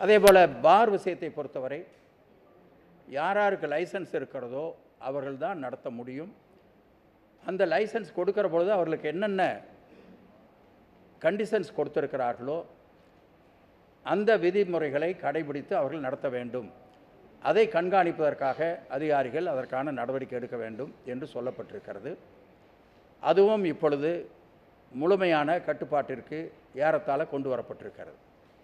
அதே போல் பார் விஷயத்தை பொறுத்தவரை யார் யாருக்கு லைசன்ஸ் இருக்கிறதோ அவர்கள் தான் நடத்த முடியும் அந்த லைசன்ஸ் கொடுக்கிற பொழுது அவர்களுக்கு என்னென்ன கண்டிஷன்ஸ் கொடுத்திருக்கிறார்களோ அந்த விதிமுறைகளை கடைபிடித்து அவர்கள் நடத்த வேண்டும் அதை கண்காணிப்பதற்காக அதிகாரிகள் அதற்கான நடவடிக்கை எடுக்க வேண்டும் என்று சொல்லப்பட்டிருக்கிறது அதுவும் இப்பொழுது முழுமையான கட்டுப்பாட்டிற்கு ஏறத்தாழ கொண்டு வரப்பட்டிருக்கிறது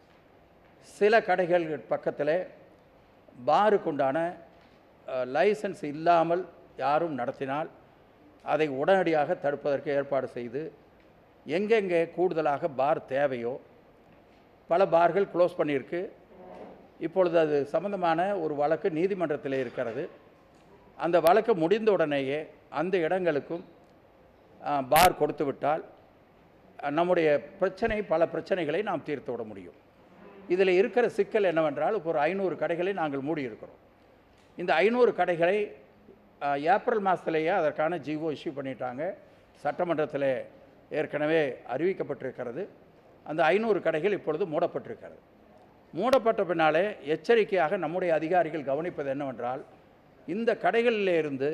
சில கடைகள் பக்கத்தில் பாருக்குண்டான அஹ், லைசன்ஸ் இல்லாமல் யாரும் நடத்தினால் அதை உடனடியாக தடுப்பதற்கு ஏற்பாடு செய்து எங்கெங்கே கூடுதலாக பார் தேவையோ பல பார்கள் க்ளோஸ் பண்ணியிருக்கு இப்பொழுது அது சம்பந்தமான ஒரு வழக்கு நீதிமன்றத்தில் இருக்கிறது அந்த வழக்கு முடிந்த உடனேயே அந்த இடங்களுக்கும் அஹ், பார் கொடுத்து விட்டால் அஹ், நம்முடைய பிரச்சனை பல பிரச்சனைகளை நாம் தீர்த்து விட முடியும் இதில் இருக்கிற சிக்கல் என்னவென்றால் இப்போ ஒரு ஐநூறு கடைகளை நாங்கள் மூடி இருக்கிறோம் இந்த ஐநூறு கடைகளை அஹ், ஏப்ரல் மாதத்திலேயே அதற்கான ஜிஓ இஷ்யூ பண்ணிட்டாங்க சட்டமன்றத்தில் ஏற்கனவே அறிவிக்கப்பட்டிருக்கிறது அந்த ஐநூறு கடைகள் இப்பொழுது மூடப்பட்டிருக்கிறது மூடப்பட்ட பின்னாலே எச்சரிக்கையாக நம்முடைய அதிகாரிகள் கவனிப்பது என்னவென்றால் இந்த கடைகளில் இருந்து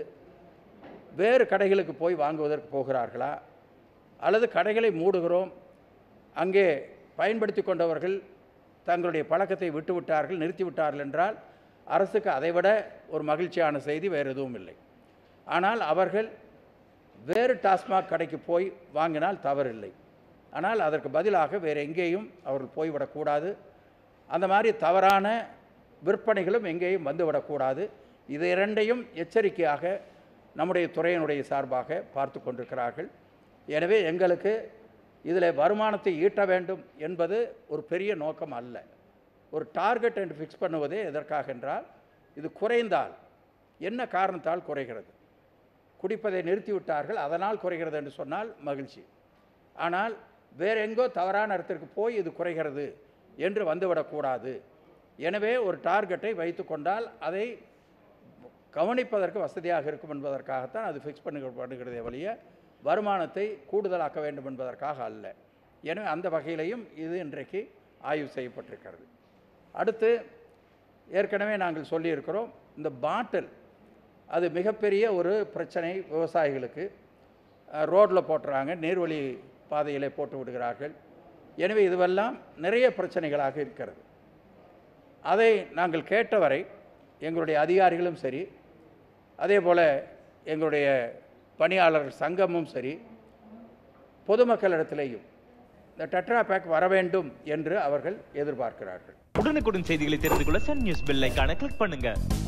வேறு கடைகளுக்கு போய் வாங்குவதற்கு போகிறார்களா அல்லது கடைகளை மூடுகிறோம் அங்கே பயன்படுத்தி கொண்டவர்கள் தங்களுடைய பழக்கத்தை விட்டு விட்டார்கள் நிறுத்தி விட்டார்கள் என்றால் அரசுக்கு அதைவிட ஒரு மகிழ்ச்சியான செய்தி வேறு எதுவும் இல்லை ஆனால் அவர்கள் வேறு டாஸ்மாக் கடைக்கு போய் வாங்கினால் தவறில்லை ஆனால் அதற்கு பதிலாக வேறு எங்கேயும் அவர்கள் போய்விடக்கூடாது அந்த மாதிரி தவறான விற்பனைகளும் எங்கேயும் வந்துவிடக்கூடாது இது இரண்டையும் எச்சரிக்கையாக நம்முடைய துறையினுடைய சார்பாக பார்த்து கொண்டிருக்கிறார்கள் எனவே எங்களுக்கு இதில் வருமானத்தை ஈட்ட வேண்டும் என்பது ஒரு பெரிய நோக்கம் அல்ல ஒரு டார்கெட் என்று ஃபிக்ஸ் பண்ணுவதே எதற்காக என்றால் இது குறைந்தால் என்ன காரணத்தால் குறைகிறது குடிப்பதை நிறுத்திவிட்டார்கள் அதனால் குறைகிறது என்று சொன்னால் மகிழ்ச்சி ஆனால் வேற எங்கோ தவறான இடத்திற்கு போய் இது குறைகிறது என்று வந்துவிடக்கூடாது எனவே ஒரு டார்கெட்டை வைத்து கொண்டால் அதை கவனிப்பதற்கு வசதியாக இருக்கும் என்பதற்காகத்தான் அது ஃபிக்ஸ் பண்ணப்படுகிறதே வழிய வருமானத்தை கூடுதலாக்க வேண்டும் என்பதற்காக அல்ல எனவே அந்த வகையிலையும் இது இன்றைக்கு ஆய்வு செய்யப்பட்டிருக்கிறது அடுத்து ஏற்கனவே நாங்கள் சொல்லியிருக்கிறோம் இந்த பாட்டில் அது மிகப்பெரிய ஒரு பிரச்சனை விவசாயிகளுக்கு ரோட்டில் போட்டுறாங்க நீர்வழி பாதையிலே போட்டு விடுகிறார்கள் எனவே இதுவெல்லாம் நிறைய பிரச்சனைகளாக இருக்கிறது அதை நாங்கள் கேட்டவரை எங்களுடைய அதிகாரிகளும் சரி அதே போல் எங்களுடைய பணியாளர்கள் சங்கமும் சரி பொதுமக்களிடத்திலேயும் இந்த டெட்ரா பேக் வர வேண்டும் என்று அவர்கள் எதிர்பார்க்கிறார்கள் உடனுக்குடன் செய்திகளை தெரிந்து கொள்ள சன் நியூஸ் பெல் ஐகானை கிளிக் பண்ணுங்க